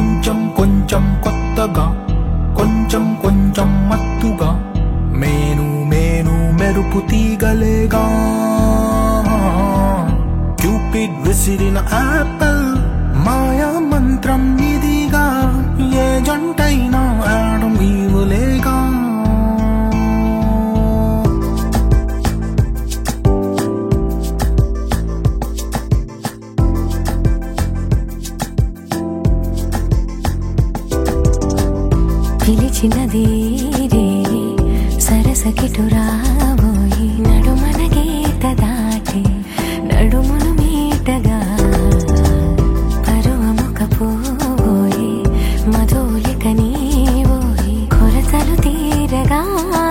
కొంచెం కొంచెం కొత్తగా కొంచెం కొంచెం మత్తుగా మేను మేను మెరుపు తీగలేగా క్యూపిడ్ విసిరిన యాపిల్ మాయా మంత్రం ఇదిగా ఏ జంటైనా ఆడం ఈవులేగా పిలిచినది రే సరసకిటు రాబోయి నడుమన గీత దాటి నడుమును మీటగా పరువముక పోయి మధులిక నీవోయి కొరతలు తీరగా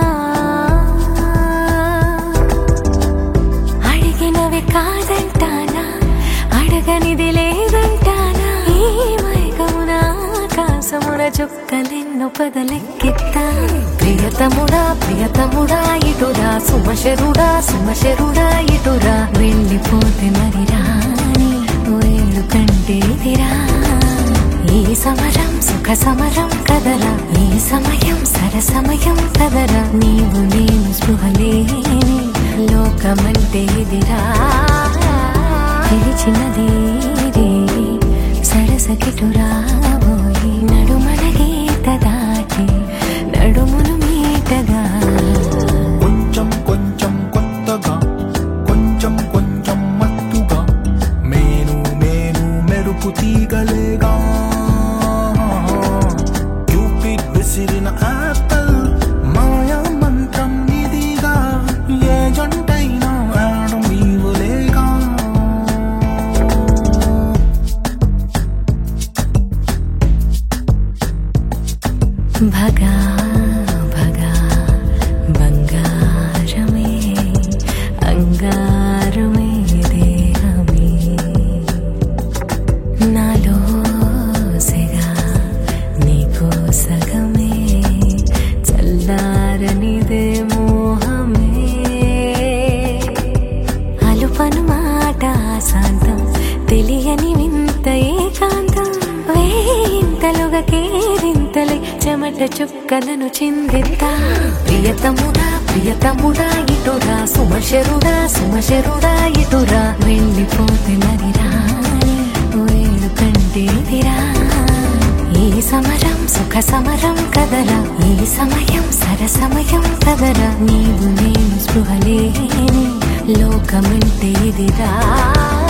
అడిగినవి కాదంటానా అడగనిది లేదంటానా ఈ మైకమున ఆకాశమున చుక్కలెన్ను పదలెక్కిత్తా ప్రియతముడా ప్రియతముడా ఇటురా సుమశరుడా సుమశరుడా ఇటురా వెళ్ళిపోతే మరి రాని వేడు కంటేదిరా ఈ సమరం సుఖ సమరం కదరా ఈ సమయం సరసమయం కదరా నీవు నేను స్పృహలేని లోకమంటే ఇదిరా పిలిచినది రే సరసకిటు రాబోయి నడుమన గీత దాటి నడుమును మీటగా కొంచెం కొంచెం కొత్తగా కొంచెం కొంచెం మత్తుగా మేను మేను మెరుపు తీగలేగా క్యూపిడ్ విసిరిన యాపిల్ మాయా మంత్రం ఇదిగా ఏ జంటైనా ఆడం ఈవులేగా భగా భగా బంగారమే అంగారమే దేహమే నాలో సెగా నీకో సగమే చల్లారనిదే మోహమే అలుపను మాట శాంతం తెలియని వింత ఏకాంతం వేయింతలుగా కేరింతలై చెమట చుక్కలను చిందిద్దా ప్రియతముడా ప్రియతముడా ఇటురా సుమశరుడా సుమశరుడా ఇటురా వెళ్ళిపోతే మరి రాని వేడు కంటేదిరా ఈ సమరం సుఖ సమరం కదరా ఈ సమయం సరసమయం కదరా నీవు నేను స్పృహలేని లోకమంటే ఇదిరా